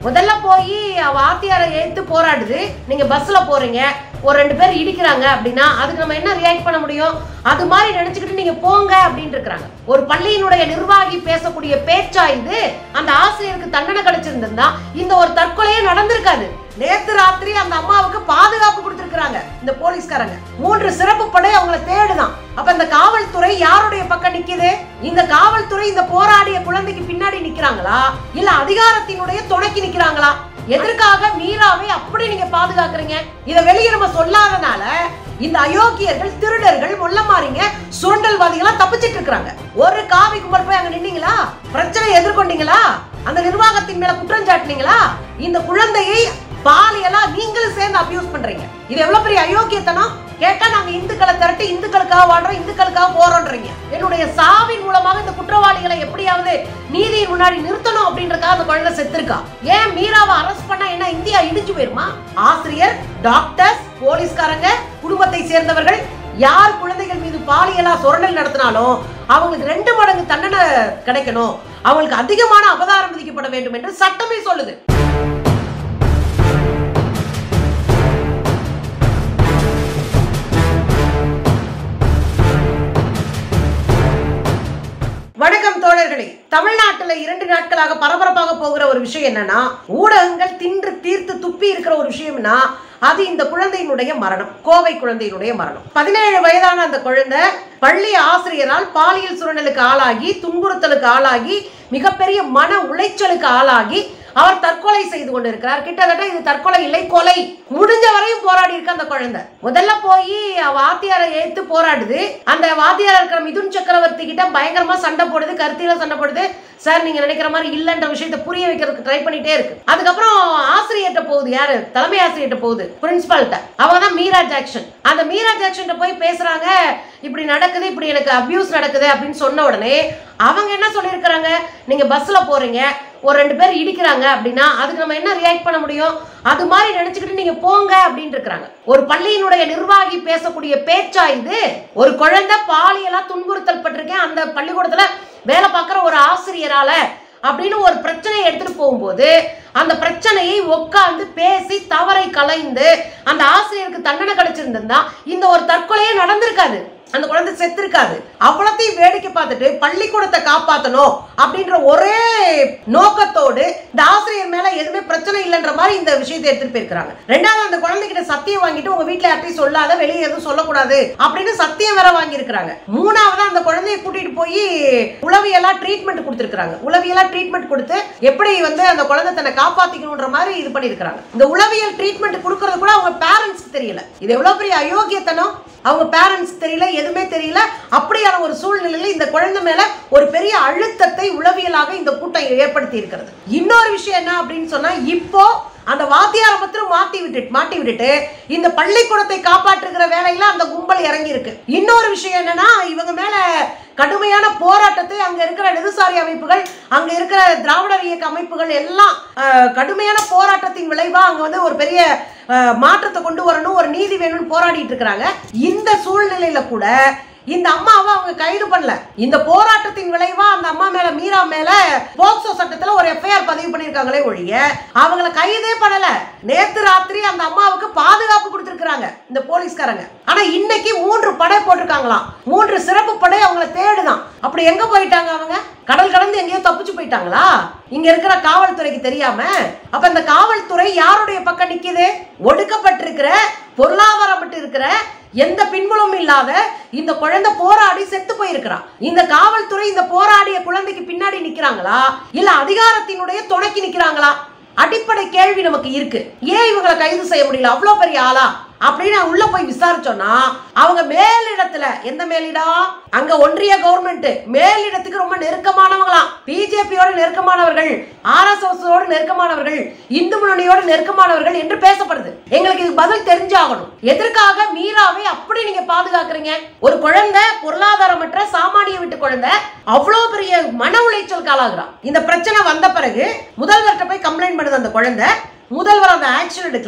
முதல்ல போய் வாத்தியாரை ஏத்து போராடுது நீங்க பஸ்ல போறீங்க ஒரு ரெண்டு பேர் இடிக்கிறாங்க அப்படின்னா அதுக்கு நம்ம என்ன ரியாக்ட் பண்ண முடியும் அது மாதிரி நினைச்சுக்கிட்டு நீங்க போங்க அப்படின்னு இருக்கிறாங்க ஒரு பள்ளியினுடைய நிர்வாகி பேசக்கூடிய பேச்சா இது அந்த ஆசிரியருக்கு தண்டனை கிடைச்சிருந்திருந்தா இந்த ஒரு தற்கொலையே நடந்திருக்காது நேத்து ராத்திரி அந்த அம்மாவுக்கு பாதுகாப்பு கொடுத்திருக்காங்க இந்த போலீஸ்காரங்க மூன்று சிறப்பு படை அவங்கள தேடுதான் அப்ப இந்த காவல்துறை யாருடைய பக்கம் நிக்குது இந்த காவல்துறை இந்த போராடிய குழந்தைக்கு பின்னாடி நிக்கிறாங்களா இல்ல அதிகாரத்தினுடைய துணைக்கு நிக்கிறாங்களா எதற்காக மீராவை அப்படி நீங்க பாதுகாக்கிறீங்க இத வெளியே நம்ம சொல்லாதனால இந்த அயோக்கியர்கள் திருடர்கள் மொல்லமாரிங்க சுரண்டல்வாதிகளா தப்பிச்சிட்டு இருக்காங்க ஒரு காவி கும்பல் போய் அங்க நின்னீங்களா பிரச்சனை எதிர்கொண்டீங்களா அந்த நிர்வாகத்தின் மேல குற்றம் சாட்டினீங்களா இந்த குழந்தையை பாலியலா நீங்களும் சேர்ந்து அபியூஸ் பண்றீங்க இது எவ்வளவு பெரிய அயோக்கியத்தனம் கேட்டா நாங்க இந்துக்களை திரட்டி இந்துக்களுக்காக வாழ்றோம் இந்துக்களுக்காக போறோம்ன்றீங்க என்னுடைய சாவின் மூலமாக இந்த குற்றவாளிகளை எப்படியாவது நீதியின் முன்னாடி நிறுத்தணும் அப்படின்றதுக்காக அந்த குழந்தை செத்துருக்கா ஏன் மீராவை அரெஸ்ட் பண்ணா என்ன இந்தியா இடிஞ்சு போயிருமா ஆசிரியர் டாக்டர்ஸ் போலீஸ்காரங்க குடும்பத்தை சேர்ந்தவர்கள் யார் குழந்தைகள் மீது பாலியலா சுரண்டல் நடத்தினாலும் அவங்களுக்கு ரெண்டு மடங்கு தண்டனை கிடைக்கணும் அவங்களுக்கு அதிகமான அபதாரம் விதிக்கப்பட வேண்டும் என்று சட்டமே சொல்லுது வணக்கம் தோழர்களே தமிழ்நாட்டுல இரண்டு நாட்களாக பரபரப்பாக போகிற ஒரு விஷயம் என்னன்னா ஊடகங்கள் தின்று தீர்த்து துப்பி இருக்கிற ஒரு விஷயம்னா அது இந்த குழந்தையினுடைய மரணம் கோவை குழந்தையினுடைய மரணம் பதினேழு வயதான அந்த குழந்தை பள்ளி ஆசிரியரால் பாலியல் சுரண்டலுக்கு ஆளாகி துன்புறுத்தலுக்கு ஆளாகி மிகப்பெரிய மன உளைச்சலுக்கு ஆளாகி அவர் தற்கொலை செய்து கொண்டிருக்கிறார் கிட்டத்தட்ட இது தற்கொலை இல்லை கொலை முடிஞ்ச வரையும் போராடி இருக்கு அந்த குழந்தை முதல்ல போய் வாத்தியாரை ஏத்து போராடுது அந்த வாத்தியாரா இருக்கிற மிதுன் சக்கரவர்த்தி கிட்ட பயங்கரமா சண்டை போடுது கருத்தில சண்டை போடுது சார் நீங்க நினைக்கிற மாதிரி இல்லன்ற விஷயத்தை புரிய வைக்கிறதுக்கு ட்ரை பண்ணிட்டே இருக்கு அதுக்கப்புறம் ஆசிரியர்கிட்ட போகுது யாரு தலைமை ஆசிரியர்கிட்ட போகுது பிரின்சிபால்கிட்ட அவங்க தான் மீரா ஜாக்சன் அந்த மீரா ஜாக்சன் போய் பேசுறாங்க இப்படி நடக்குது இப்படி எனக்கு அபியூஸ் நடக்குது அப்படின்னு சொன்ன உடனே அவங்க என்ன சொல்லியிருக்கிறாங்க நீங்க பஸ்ல போறீங்க ஒரு ரெண்டு பேர் இடிக்கிறாங்க அப்படின்னா அதுக்கு நம்ம என்ன ரியாக்ட் பண்ண முடியும் அது மாதிரி நினைச்சுக்கிட்டு நீங்க போங்க அப்படின்னு இருக்கிறாங்க ஒரு பள்ளியினுடைய நிர்வாகி பேசக்கூடிய பேச்சா இது ஒரு குழந்தை பாலியலா துன்புறுத்தல் பட்டிருக்கேன் அந்த பள்ளிக்கூடத்துல வேலை பார்க்குற ஒரு ஆசிரியரால அப்படின்னு ஒரு பிரச்சனையை எடுத்துட்டு போகும்போது அந்த பிரச்சனையை உட்கார்ந்து பேசி தவறை கலைந்து அந்த ஆசிரியருக்கு தண்டனை கிடைச்சிருந்திருந்தா இந்த ஒரு தற்கொலையே நடந்திருக்காது அந்த குழந்தை செத்துருக்காது அவ்வளத்தையும் வேடிக்கை பார்த்துட்டு பள்ளிக்கூடத்தை காப்பாத்தணும் அப்படின்ற ஒரே நோக்கத்தோடு இந்த ஆசிரியர் மேல எதுவுமே பிரச்சனை இல்லைன்ற மாதிரி இந்த விஷயத்தை எடுத்துட்டு போயிருக்காங்க ரெண்டாவது அந்த குழந்தைகிட்ட சத்தியம் வாங்கிட்டு உங்க வீட்டுல யார்ட்டையும் சொல்லாத வெளியே எதுவும் சொல்லக்கூடாது அப்படின்னு சத்தியம் வேற வாங்கியிருக்கிறாங்க மூணாவது அந்த குழந்தையை கூட்டிட்டு போய் உளவியலா ட்ரீட்மெண்ட் கொடுத்துருக்காங்க உளவியலா ட்ரீட்மெண்ட் கொடுத்து எப்படி வந்து அந்த குழந்தை தன்னை காப்பாத்திக்கணுன்ற மாதிரி இது பண்ணியிருக்காங்க இந்த உளவியல் ட்ரீட்மெண்ட் கொடுக்கறது கூட அவங்க பேரண்ட்ஸ்க்கு தெரியல இது எவ்வளவு பெரிய அயோக்கியத்தனம் அவங்க பேரண்ட்ஸ் தெரியல எதுவுமே தெரியல அப்படியான ஒரு சூழ்நிலையில் இந்த குழந்தை மேல ஒரு பெரிய அழுத்தத்தை உளவியலாக இந்த கூட்டம் ஏற்படுத்தி இருக்கிறது இன்னொரு விஷயம் என்ன அப்படின்னு சொன்னா இப்போ அந்த வாத்தியார மாத்திரம் மாட்டி விட்டுட்டு மாட்டி விட்டுட்டு இந்த பள்ளிக்கூடத்தை காப்பாற்றுகிற வேலையில அந்த கும்பல் இறங்கி இருக்கு இன்னொரு விஷயம் என்னன்னா இவங்க மேல கடுமையான போராட்டத்தை அங்க இருக்கிற இடதுசாரி அமைப்புகள் அங்க இருக்கிற திராவிடர் இயக்க அமைப்புகள் எல்லாம் அஹ், கடுமையான போராட்டத்தின் விளைவா அங்க வந்து ஒரு பெரிய அஹ், மாற்றத்தை கொண்டு வரணும் ஒரு நீதி வேணும்னு போராடிட்டு இருக்கிறாங்க இந்த சூழ்நிலையில கூட இந்த அம்மாவை அவங்க கைது பண்ணல இந்த போராட்டத்தின் விளைவா அந்த அம்மா மேல மீரா மேல போக்சோ சட்டத்துல ஒரு எஃப்ஐஆர் பதிவு பண்ணிருக்காங்களே ஒழிய அவங்கள கைதே பண்ணல நேத்து ராத்திரி அந்த அம்மாவுக்கு பாதுகாப்பு கொடுத்திருக்காங்க இந்த போலீஸ்காரங்க ஆனா இன்னைக்கு மூன்று படை போட்டிருக்காங்களாம் மூன்று சிறப்பு படை அவங்கள தேடுதான் அப்படி எங்க போயிட்டாங்க அவங்க கடல் கடந்து எங்கேயோ தப்பிச்சு போயிட்டாங்களா இங்க இருக்கிற காவல்துறைக்கு தெரியாம அப்ப இந்த காவல்துறை யாருடைய பக்கம் நிக்குது ஒடுக்கப்பட்டிருக்கிற பொருளாதாரப்பட்டு இருக்கிற எந்த பின்புலமும் இல்லாத இந்த குழந்தை போராடி செத்து போயிருக்கிறான் இந்த காவல்துறை இந்த போராடிய குழந்தைக்கு பின்னாடி நிக்கிறாங்களா இல்ல அதிகாரத்தினுடைய துணைக்கு நிக்கிறாங்களா அடிப்படை கேள்வி நமக்கு இருக்கு ஏன் இவங்களை கைது செய்ய முடியல அவ்வளவு பெரிய ஆளா அப்படின்னு உள்ள போய் விசாரிச்சோம்னா அவங்க மேலிடத்துல எந்த மேலிடம் அங்க ஒன்றிய கவர்மெண்ட் மேலிடத்துக்கு ரொம்ப நெருக்கமானவங்களாம் பிஜேபியோட நெருக்கமானவர்கள் ஆர்எஸ்எஸ் ஓட நெருக்கமானவர்கள் இந்து முன்னணியோட நெருக்கமானவர்கள் என்று பேசப்படுது எங்களுக்கு இதுக்கு பதில் தெரிஞ்சாகணும் எதற்காக மீராவை அப்படி நீங்க பாதுகாக்கிறீங்க ஒரு குழந்தை பொருளாதாரமற்ற சாமானிய வீட்டு குழந்தை அவ்வளவு பெரிய மன உளைச்சலுக்கு ஆளாகிறான் இந்த பிரச்சனை வந்த பிறகு முதல்வர்கிட்ட போய் கம்ப்ளைண்ட் பண்ணுது அந்த குழந்தை முதல்வர் அந்த ஆக்ஷன் எடுக்கல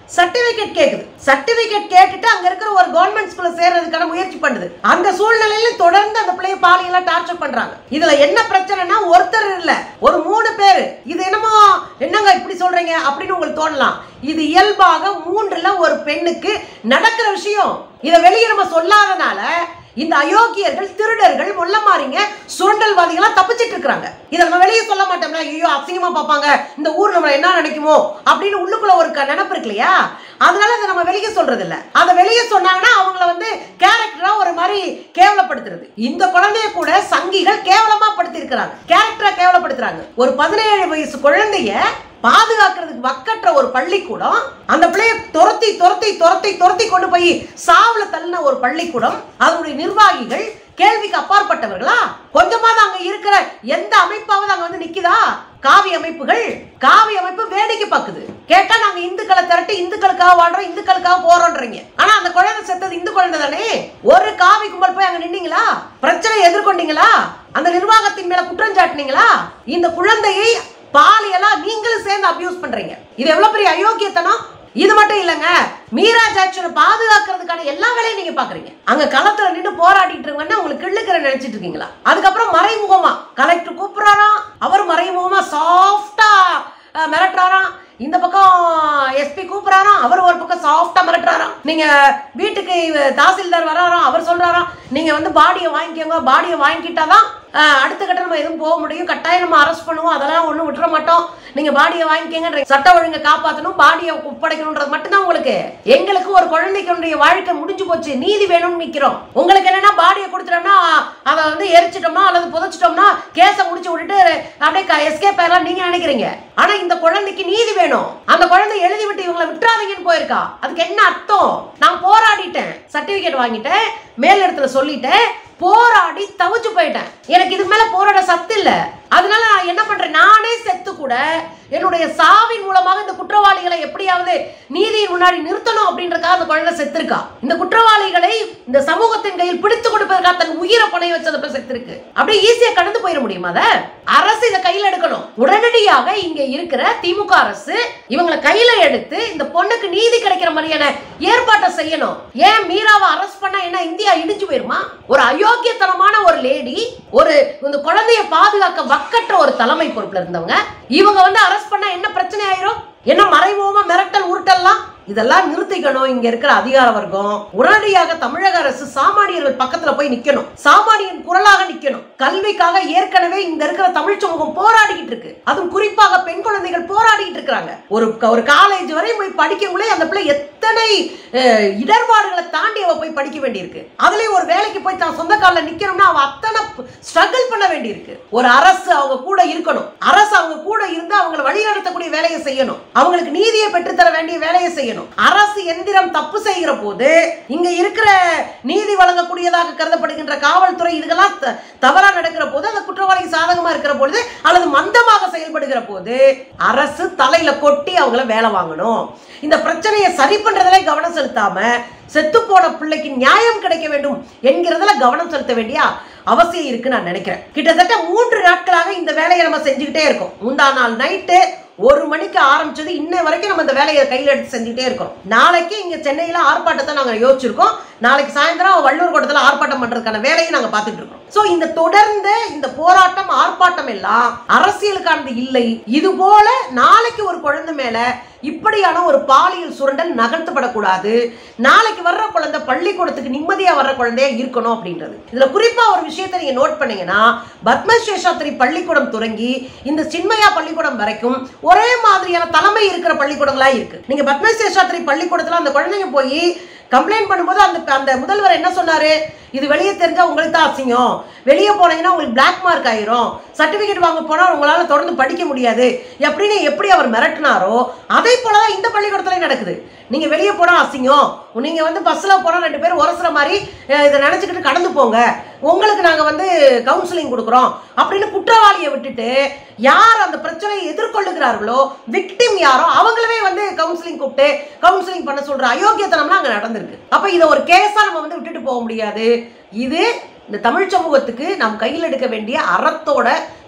சர்டிபிகேட் கேக்குது சர்டிபிகேட் கேட்டுட்டு அங்க இருக்கிற ஒரு கவர்மெண்ட் ஸ்கூல்ல சேர்றதுக்கான முயற்சி பண்ணுது அந்த சூழ்நிலையில தொடர்ந்து அந்த பிள்ளைய பாலியெல்லாம் டார்ச்சர் பண்றாங்க இதுல என்ன பிரச்சனைனா ஒருத்தர் இல்ல ஒரு மூணு பேர் இது என்னமோ என்னங்க இப்படி சொல்றீங்க அப்படின்னு உங்களுக்கு தோணலாம் இது இயல்பாக மூன்றுல ஒரு பெண்ணுக்கு நடக்கிற விஷயம் இதை வெளியே நம்ம சொல்லாதனால இந்த அயோக்கியர்கள் திருடர்கள் மொல்லமாரிங்க சுரண்டல்வாதிகளா தப்பிச்சிட்டு இருக்காங்க இதை நம்ம வெளியே சொல்ல மாட்டோம்னா ஐயோ அசிங்கமா பார்ப்பாங்க இந்த ஊர் நம்மள என்ன நினைக்குமோ அப்படின்னு உள்ளுக்குள்ள ஒரு க- நினைப்பு இருக்கு இல்லையா அதனால அதை நம்ம வெளியே சொல்றது இல்ல அதை வெளியே சொன்னாங்கன்னா அவங்கள வந்து கேரக்டரா ஒரு மாதிரி கேவலப்படுத்துறது இந்த குழந்தைய கூட சங்கிகள் கேவலமா படுத்தி இருக்கிறாங்க கேரக்டரா கேவலப்படுத்துறாங்க ஒரு பதினேழு வயசு குழந்தைய பாதுகாக்கிறதுக்கு வக்கற்ற ஒரு பள்ளிக்கூடம் அந்த பிள்ளைய துரத்தி துரத்தி துரத்தி துரத்தி கொண்டு போய் சாவுல தள்ளின ஒரு பள்ளிக்கூடம் அதனுடைய நிர்வாகிகள் கேள்விக்கு அப்பாற்பட்டவர்களா கொஞ்சமாவது அங்க இருக்கிற எந்த அமைப்பாவது அங்க வந்து நிக்குதா காவி அமைப்புகள் காவி அமைப்பு வேடிக்கை பார்க்குது கேட்டா நாங்க இந்துக்களை திரட்டி இந்துக்களுக்காக வாழ்றோம் இந்துக்களுக்காக போறோம்ன்றீங்க ஆனா அந்த குழந்தை செத்தது இந்து குழந்தை தானே ஒரு காவி கும்பல் போய் அங்க நின்னீங்களா பிரச்சனை எதிர்கொண்டீங்களா அந்த நிர்வாகத்தின் மேல குற்றம் சாட்டினீங்களா இந்த குழந்தையை பாலியலா நீங்களும் சேர்ந்து அபியூஸ் பண்றீங்க இது எவ்வளவு பெரிய அயோக்கியத்தனம் இது மட்டும் இல்லைங்க மீரா ஜாக்சனை பாதுகாக்கிறதுக்கான எல்லா வேலையும் நீங்க பாக்குறீங்க அங்க களத்துல நின்று போராடிட்டு இருக்கீங்கன்னா உங்களுக்கு கிள்ளுக்கிற நினைச்சிட்டு இருக்கீங்களா அதுக்கப்புறம் மறைமுகமா கலெக்டர் கூப்பிடுறாராம் அவர் மறைமுகமா சாஃப்டா மிரட்டுறாராம் இந்த பக்கம் எஸ்பி கூப்பிடுறாராம் அவர் ஒரு பக்கம் சாஃப்டா மிரட்டுறாராம் நீங்க வீட்டுக்கு இவ- தாசில்தார் வராராம் அவர் சொல்றாராம் நீங்க வந்து பாடியை வாங்கிக்கோங்க பாடியை வாங்கிக்கிட்டாதான் அஹ், அடுத்த கட்ட நம்ம எதுவும் போக முடியும் கட்டாயம் நம்ம அரெஸ்ட் பண்ணுவோம் அதெல்லாம் ஒண்ணும் விட்டுற மாட்டோம் நீங்க பாடியை வாங்கிக்கங்க சட்ட ஒழுங்கை காப்பாற்றணும் பாடியை ஒப்படைக்கணும்ன்றது மட்டும்தான் உங்களுக்கு எங்களுக்கு ஒரு குழந்தைக்குடைய வாழ்க்கை முடிஞ்சு போச்சு நீதி வேணும்னு நிக்கிறோம் உங்களுக்கு என்னன்னா பாடியை கொடுத்துட்டோம்னா அதை வந்து எரிச்சிட்டோம்னா அல்லது புதைச்சிட்டோம்னா கேஸை முடிச்சு விட்டுட்டு அப்படியே எஸ்கேப் ஆயிடலாம் நீங்க நினைக்கிறீங்க ஆனா இந்த குழந்தைக்கு நீதி வேணும் அந்த குழந்தை எழுதி விட்டு இவங்களை விட்டுறாதீங்கன்னு போயிருக்கா அதுக்கு என்ன அர்த்தம் நான் போராடிட்டேன் சர்டிபிகேட் வாங்கிட்டேன் மேல் இடத்துல சொல்லிட்டேன் போராடி தவிச்சு போயிட்டேன் எனக்கு இதுக்கு மேல போராட சத்து இல்ல அதனால நான் என்ன பண்றேன் நானே செத்து கூட என்னுடைய சாவின் மூலமாக இந்த குற்றவாளிகளை எப்படியாவது நீதியின் முன்னாடி நிறுத்தணும் அப்படின்றதுக்காக அந்த குழந்தை செத்துருக்கா இந்த குற்றவாளிகளை இந்த சமூகத்தின் கையில் பிடித்து கொடுப்பதற்காக தன் உயிரை பணைய வச்சது போய் செத்துருக்கு அப்படியே ஈஸியா கடந்து போயிட முடியுமா அத அரசு இதை கையில் எடுக்கணும் உடனடியாக இங்க இருக்கிற திமுக அரசு இவங்களை கையில எடுத்து இந்த பொண்ணுக்கு நீதி கிடைக்கிற மாதிரியான ஏற்பாட்டை செய்யணும் ஏன் மீராவை அரெஸ்ட் பண்ணா என்ன இந்தியா இடிஞ்சு போயிருமா ஒரு அயோக்கியத்தனமான ஒரு லேடி ஒரு இந்த குழந்தைய பாதுகாக்க வக்கற்ற ஒரு தலைமை பொறுப்புல இருந்தவங்க இவங்க வந்து அரெஸ்ட் பண்ணா என்ன பிரச்சனை ஆயிரும் என்ன மறைமுகமா மிரட்டல் உருட்டல்லாம் இதெல்லாம் நிறுத்திக்கணும் இங்க இருக்கிற அதிகார வர்க்கம் உடனடியாக தமிழக அரசு சாமானியர்கள் பக்கத்துல போய் நிக்கணும் சாமானியன் குரலாக நிக்கணும் கல்விக்காக ஏற்கனவே இங்க இருக்கிற தமிழ் சமூகம் போராடிக்கிட்டு இருக்கு அதுவும் குறிப்பாக பெண் குழந்தைகள் போராடிக்கிட்டு இருக்காங்க ஒரு ஒரு காலேஜ் வரை போய் படிக்கக்குள்ளே அந்த பிள்ளை எத்தனை அஹ், இடர்பாடுகளை தாண்டி அவ போய் படிக்க வேண்டியிருக்கு அதுலயும் ஒரு வேலைக்கு போய் தான் சொந்த காலில் நிக்கணும்னா அவ அத்தனை ஸ்ட்ரகிள் பண்ண வேண்டியிருக்கு ஒரு அரசு அவங்க கூட இருக்கணும் அரசு அவங்க கூட இருந்து அவங்களை வழிநடத்தக்கூடிய வேலையை செய்யணும் அவங்களுக்கு நீதியை பெற்றுத்தர வேண்டிய வேலையை செய்யணும் அரசு எந்திரம் தப்பு செய்கிற போது இங்க இருக்கிற நீதி வழங்கக்கூடியதாக கருதப்படுகின்ற காவல்துறை இதுக்கெல்லாம் த- தவறா நடக்கிற போது அந்த குற்றவாளிக்கு சாதகமா இருக்கிற பொழுது அல்லது மந்தமாக செயல்படுகிற போது அரசு தலையில கொட்டி அவங்கள வேலை வாங்கணும் இந்த பிரச்சனையை சரி பண்றதுல கவனம் செலுத்தாம செத்து போன பிள்ளைக்கு நியாயம் கிடைக்க வேண்டும் என்கிறதுல கவனம் செலுத்த வேண்டிய அவசியம் இருக்கு நான் நினைக்கிறேன் கிட்டத்தட்ட மூன்று நாட்களாக இந்த வேலையை நம்ம செஞ்சுக்கிட்டே இருக்கோம் முந்தா நாள் நைட்டு ஒரு மணிக்கு ஆரம்பிச்சது இன்னை வரைக்கும் நம்ம இந்த வேலையை கையில் எடுத்து செஞ்சுட்டே இருக்கோம் நாளைக்கு இங்க சென்னையில ஆர்ப்பாட்டத்தை நாங்க யோசிச்சிருக்கோம் நாளைக்கு சாயந்தரம் வள்ளூர் கோட்டத்தில் ஆர்ப்பாட்டம் பண்றதுக்கான வேலையை நாங்க பார்த்துட்டு இருக்கோம் சோ இந்த தொடர்ந்து இந்த போராட்டம் ஆர்ப்பாட்டம் எல்லாம் அரசியலுக்கானது இல்லை இது போல நாளைக்கு ஒரு குழந்தை மேல இப்படியான ஒரு பாலியல் சுரண்டல் நகர்த்தப்படக்கூடாது நாளைக்கு வர்ற குழந்தை பள்ளிக்கூடத்துக்கு நிம்மதியா வர்ற குழந்தையா இருக்கணும் அப்படின்றது இதுல குறிப்பா ஒரு விஷயத்தை நீங்க நோட் பண்ணீங்கன்னா பத்மசேஷாத்திரி பள்ளிக்கூடம் தொடங்கி இந்த சின்மயா பள்ளிக்கூடம் வரைக்கும் ஒரே மாதிரியான தலைமை இருக்கிற பள்ளிக்கூடங்களா இருக்கு நீங்க பத்மசேஷாத்திரி பள்ளிக்கூடத்துல அந்த குழந்தைங்க போய் கம்ப்ளைண்ட் பண்ணும்போது அந்த அந்த முதல்வர் என்ன சொன்னாரு இது வெளியே தெரிஞ்சா உங்களுக்கு தான் அசிங்கம் வெளியே போனீங்கன்னா உங்களுக்கு பிளாக் மார்க் ஆயிரும் சர்டிபிகேட் வாங்க போனா உங்களால தொடர்ந்து படிக்க முடியாது எப்படின்னு எப்படி அவர் மிரட்டினாரோ அதே போலதான் இந்த பள்ளிக்கூடத்துல நடக்குது நீங்க வெளியே போனா அசிங்கம் நீங்க வந்து பஸ்ல போனா ரெண்டு பேரும் உரசுற மாதிரி அஹ், இதை நினைச்சுக்கிட்டு கடந்து போங்க உங்களுக்கு நாங்க வந்து கவுன்சிலிங் கொடுக்குறோம் அப்படின்னு குற்றவாளியை விட்டுட்டு யார் அந்த பிரச்சனையை எதிர்கொள்ளுகிறார்களோ விக்டிம் யாரோ அவங்களவே வந்து கவுன்சிலிங் கூப்பிட்டு கவுன்சிலிங் பண்ண சொல்ற அயோக்கியத்தனம்லாம் அங்க நடந்திருக்கு அப்ப இதை ஒரு கேஸா நம்ம வந்து விட்டுட்டு போக முடியாது இது இந்த தமிழ் சமூகத்துக்கு நாம் கையில் எடுக்க வேண்டிய அறத்தோட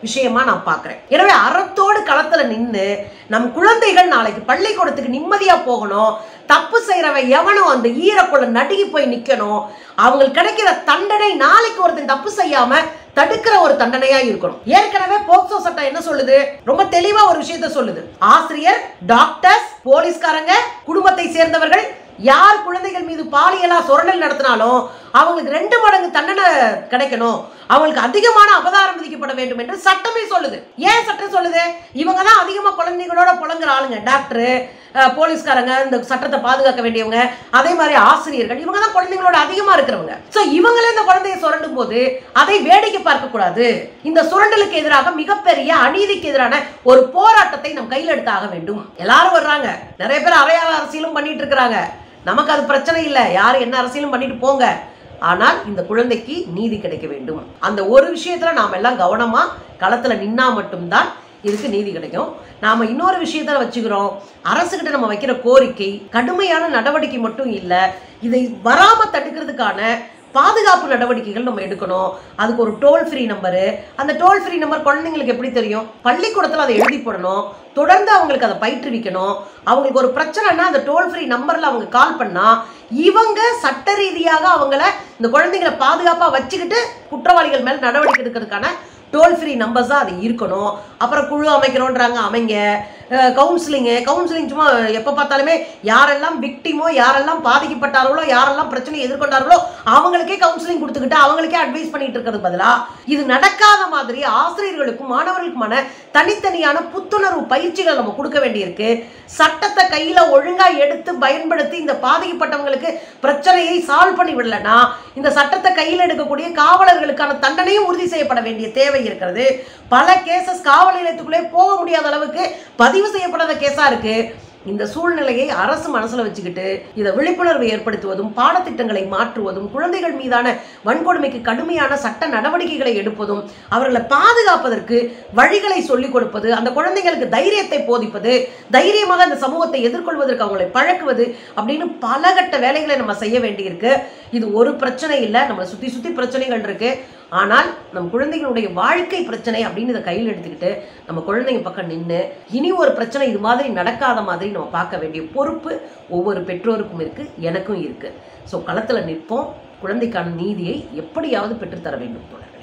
விஷயமா நான் பார்க்கிறேன் எனவே அறத்தோடு களத்துல நின்று நம் குழந்தைகள் நாளைக்கு பள்ளிக்கூடத்துக்கு நிம்மதியா போகணும் தப்பு செய்யறவன் எவனோ அந்த ஈரக்குள்ள நடுங்கி போய் நிக்கணும் அவங்களுக்கு கிடைக்கிற தண்டனை நாளைக்கு ஒருத்தன் தப்பு செய்யாம தடுக்கிற ஒரு தண்டனையா இருக்கணும் ஏற்கனவே போக்சோ சட்டம் என்ன சொல்லுது ரொம்ப தெளிவா ஒரு விஷயத்த சொல்லுது ஆசிரியர் டாக்டர்ஸ் போலீஸ்காரங்க குடும்பத்தை சேர்ந்தவர்கள் யார் குழந்தைகள் மீது பாலியலா சுரண்டல் நடத்தினாலும் அவங்களுக்கு ரெண்டு மடங்கு தண்டனை கிடைக்கணும் அவங்களுக்கு அதிகமான அபதாரம் விதிக்கப்பட வேண்டும் என்று சட்டமே சொல்லுது ஏன் சட்டம் சொல்லுது இவங்க தான் அதிகமா குழந்தைகளோட புலங்குற ஆளுங்க டாக்டர் போலீஸ்காரங்க இந்த சட்டத்தை பாதுகாக்க வேண்டியவங்க அதே மாதிரி ஆசிரியர்கள் இவங்க தான் குழந்தைங்களோட அதிகமா இருக்கிறவங்க சோ இவங்களே இந்த குழந்தையை சுரண்டும் போது அதை வேடிக்கை பார்க்க கூடாது இந்த சுரண்டலுக்கு எதிராக மிகப்பெரிய அநீதிக்கு எதிரான ஒரு போராட்டத்தை நம் கையில் எடுத்தாக வேண்டும் எல்லாரும் வர்றாங்க நிறைய பேர் அறையாள அரசியலும் பண்ணிட்டு இருக்கிறாங்க நமக்கு அது பிரச்சனை இல்லை யார் என்ன அரசியலும் பண்ணிட்டு போங்க ஆனால் இந்த குழந்தைக்கு நீதி கிடைக்க வேண்டும் அந்த ஒரு விஷயத்துல நாம் எல்லாம் கவனமா களத்துல நின்னா மட்டும்தான் இதுக்கு நீதி கிடைக்கும் நாம இன்னொரு விஷயத்த வச்சுக்கிறோம் அரசுகிட்ட நம்ம வைக்கிற கோரிக்கை கடுமையான நடவடிக்கை மட்டும் இல்லை இதை வராம தடுக்கிறதுக்கான பாதுகாப்பு நடவடிக்கைகள் நம்ம எடுக்கணும் அதுக்கு ஒரு டோல் ஃப்ரீ நம்பரு அந்த டோல் ஃப்ரீ நம்பர் குழந்தைங்களுக்கு எப்படி தெரியும் பள்ளிக்கூடத்தில் அதை எழுதி போடணும் தொடர்ந்து அவங்களுக்கு அதை பயிற்றுவிக்கணும் அவங்களுக்கு ஒரு பிரச்சனைனா அந்த டோல் ஃப்ரீ நம்பரில் அவங்க கால் பண்ணா இவங்க சட்ட ரீதியாக அவங்கள இந்த குழந்தைங்களை பாதுகாப்பாக வச்சுக்கிட்டு குற்றவாளிகள் மேல் நடவடிக்கை எடுக்கிறதுக்கான டோல் ஃப்ரீ நம்பர்ஸ் தான் அது இருக்கணும் அப்புறம் குழு அமைக்கிறோன்றாங்க அமைங்க கவுன்சிலிங்கு கவுன்சிலிங் சும்மா எப்போ பார்த்தாலுமே யாரெல்லாம் விக்டிமோ யாரெல்லாம் பாதிக்கப்பட்டார்களோ யாரெல்லாம் பிரச்சனையை எதிர்கொண்டார்களோ அவங்களுக்கே கவுன்சிலிங் கொடுத்துக்கிட்டு அவங்களுக்கே அட்வைஸ் பண்ணிட்டு இருக்கிறது பதிலா இது நடக்காத மாதிரி ஆசிரியர்களுக்கும் மாணவர்களுக்குமான தனித்தனியான புத்துணர்வு பயிற்சிகள் நம்ம கொடுக்க வேண்டியிருக்கு சட்டத்தை கையில ஒழுங்கா எடுத்து பயன்படுத்தி இந்த பாதிக்கப்பட்டவங்களுக்கு பிரச்சனையை சால்வ் பண்ணி விடலனா இந்த சட்டத்தை கையில் எடுக்கக்கூடிய காவலர்களுக்கான தண்டனையும் உறுதி செய்யப்பட வேண்டிய தேவை இருக்கிறது பல கேசஸ் காவல் நிலையத்துக்குள்ளே போக முடியாத அளவுக்கு பதிவு செய்யப்படாத கேஸா இருக்கு இந்த சூழ்நிலையை அரசு மனசுல வச்சுக்கிட்டு இதை விழிப்புணர்வு ஏற்படுத்துவதும் பாடத்திட்டங்களை மாற்றுவதும் குழந்தைகள் மீதான வன்கொடுமைக்கு கடுமையான சட்ட நடவடிக்கைகளை எடுப்பதும் அவர்களை பாதுகாப்பதற்கு வழிகளை சொல்லிக் கொடுப்பது அந்த குழந்தைங்களுக்கு தைரியத்தை போதிப்பது தைரியமாக அந்த சமூகத்தை எதிர்கொள்வதற்கு அவங்களை பழக்குவது அப்படின்னு பல கட்ட வேலைகளை நம்ம செய்ய வேண்டியிருக்கு இது ஒரு பிரச்சனை இல்லை நம்மளை சுத்தி சுத்தி பிரச்சனைகள் இருக்கு ஆனால் நம் குழந்தைகளுடைய வாழ்க்கை பிரச்சனை அப்படின்னு இதை கையில் எடுத்துக்கிட்டு நம்ம குழந்தைங்க பக்கம் நின்று இனி ஒரு பிரச்சனை இது மாதிரி நடக்காத மாதிரி நம்ம பார்க்க வேண்டிய பொறுப்பு ஒவ்வொரு பெற்றோருக்கும் இருக்கு எனக்கும் இருக்கு ஸோ களத்தில் நிற்போம் குழந்தைக்கான நீதியை எப்படியாவது பெற்றுத்தர வேண்டும் தோழர்களே